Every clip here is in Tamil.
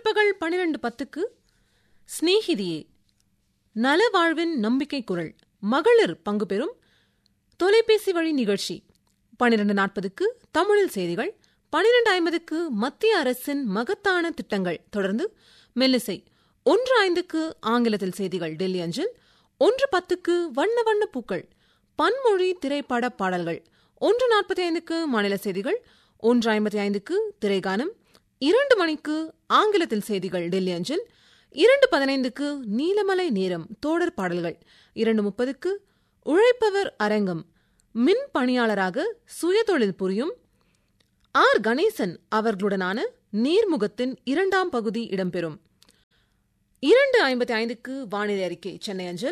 பிற்பகல் பனிரெண்டு பத்துக்கு ஸ்நேகிதியே நல வாழ்வின் நம்பிக்கை குரல் மகளிர் பங்கு பெறும் தொலைபேசி வழி நிகழ்ச்சி பனிரெண்டு நாற்பதுக்கு தமிழில் செய்திகள் பனிரெண்டு ஐம்பதுக்கு மத்திய அரசின் மகத்தான திட்டங்கள் தொடர்ந்து மெல்லிசை ஒன்று ஐந்துக்கு ஆங்கிலத்தில் செய்திகள் டெல்லி அஞ்சல் ஒன்று பத்துக்கு வண்ண வண்ண பூக்கள் பன்மொழி திரைப்பட பாடல்கள் ஒன்று நாற்பத்தி ஐந்துக்கு மாநில செய்திகள் ஒன்று ஐம்பத்தி ஐந்துக்கு திரைகானம் இரண்டு மணிக்கு ஆங்கிலத்தில் செய்திகள் டெல்லி அஞ்சல் இரண்டு பதினைந்துக்கு நீலமலை நேரம் தோடர் பாடல்கள் இரண்டு முப்பதுக்கு உழைப்பவர் அரங்கம் மின் பணியாளராக சுயதொழில் புரியும் ஆர் கணேசன் அவர்களுடனான நீர்முகத்தின் இரண்டாம் பகுதி இடம்பெறும் இரண்டு ஐம்பத்தி ஐந்துக்கு வானிலை அறிக்கை சென்னை அஞ்சல்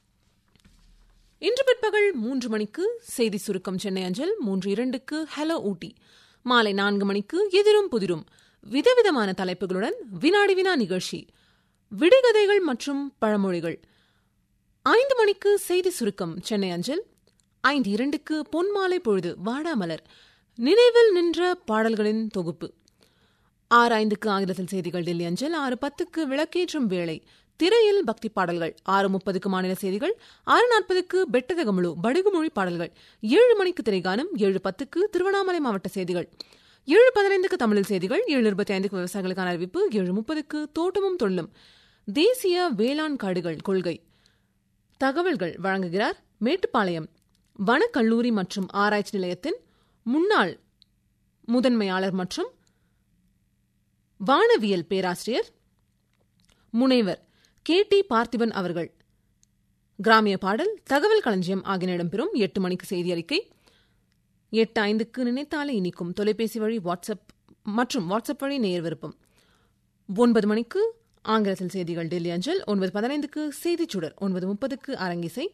இன்று பிற்பகல் மூன்று மணிக்கு செய்தி சுருக்கம் சென்னை அஞ்சல் மூன்று இரண்டுக்கு ஹலோ ஊட்டி மாலை நான்கு மணிக்கு எதிரும் புதிரும் விதவிதமான தலைப்புகளுடன் வினாடி வினா நிகழ்ச்சி விடுகதைகள் மற்றும் பழமொழிகள் ஐந்து மணிக்கு செய்தி சுருக்கம் சென்னை அஞ்சல் ஐந்து இரண்டுக்கு பொன்மாலை பொழுது வாடாமலர் நினைவில் நின்ற பாடல்களின் தொகுப்பு ஆறு ஐந்துக்கு ஆங்கிலத்தில் செய்திகள் டெல்லி அஞ்சல் ஆறு பத்துக்கு விளக்கேற்றும் வேளை திரையில் பக்தி பாடல்கள் ஆறு முப்பதுக்கு மாநில செய்திகள் ஆறு நாற்பதுக்கு பெட்டதகமுழு படுகுமொழி பாடல்கள் ஏழு மணிக்கு திரைகானம் ஏழு பத்துக்கு திருவண்ணாமலை மாவட்ட செய்திகள் ஏழு பதினைந்துக்கு தமிழில் செய்திகள் ஏழு இருபத்தி ஐந்துக்கு விவசாயிகளுக்கான அறிவிப்பு ஏழு முப்பதுக்கு தோட்டமும் தொழிலும் தேசிய வேளாண் காடுகள் கொள்கை தகவல்கள் வழங்குகிறார் மேட்டுப்பாளையம் வனக்கல்லூரி மற்றும் ஆராய்ச்சி நிலையத்தின் முன்னாள் முதன்மையாளர் மற்றும் வானவியல் பேராசிரியர் முனைவர் கே டி பார்த்திபன் அவர்கள் கிராமிய பாடல் தகவல் களஞ்சியம் ஆகிய இடம்பெறும் எட்டு மணிக்கு செய்தி அறிக்கை எட்டு ஐந்துக்கு நினைத்தாலே இனிக்கும் தொலைபேசி வழி வாட்ஸ்அப் மற்றும் வாட்ஸ்அப் வழி நேர் விருப்பம் ஒன்பது மணிக்கு ஆங்கிலத்தில் செய்திகள் டெல்லி அஞ்சல் ஒன்பது பதினைந்துக்கு செய்திச் சுடர் ஒன்பது முப்பதுக்கு அரங்கிசை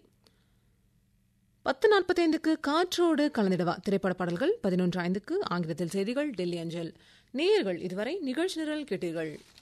பத்து நாற்பத்தைந்துக்கு காற்றோடு கலந்திடவா திரைப்பட பாடல்கள் பதினொன்று ஐந்துக்கு ஆங்கிலத்தில் செய்திகள் டெல்லி அஞ்சல் நேயர்கள் இதுவரை நிகழ்ச்சி நிரல் கேட்டீர்கள்